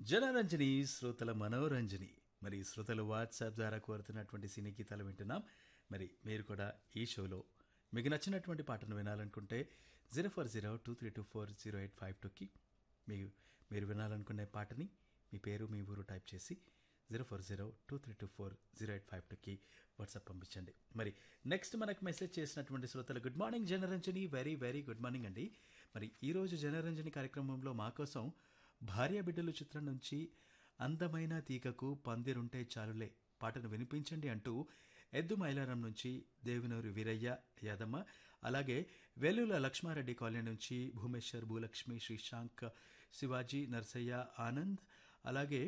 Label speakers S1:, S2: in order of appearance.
S1: జనరంజని శ్రోతల మనోరంజని మరి శ్రోతలు వాట్సాప్ ద్వారా కోరుతున్నటువంటి సినీ గీతాలు వింటున్నాం మరి మీరు కూడా ఈ షోలో మీకు నచ్చినటువంటి పాటను వినాలనుకుంటే zero four zero two three two four zero eight five టూకి మీరు మీరు వినాలనుకునే పాటని మీ పేరు మీ ఊరు టైప్ చేసి zero four zero two three two four zero eight five టూకి వాట్సాప్ పంపించండి మరి నెక్స్ట్ మనకు మెసేజ్ చేసినటువంటి శ్రోతలు good morning Janaranjani very very good morning అండి మరి ఈరోజు జనరంజని కార్యక్రమంలో మా కోసం భార్య బిడ్డలు చిత్రం నుంచి అందమైన తీగకు పందిరుంటే చాలులే పాటను వినిపించండి అంటూ ఎద్దు మైలారం నుంచి దేవినూరి వీరయ్య యాదమ్మ అలాగే వెల్లుల లక్ష్మారెడ్డి కాలనీ నుంచి భూమేశ్వర్ భూలక్ష్మి శ్రీశాంక్ శివాజీ నర్సయ్య ఆనంద్ అలాగే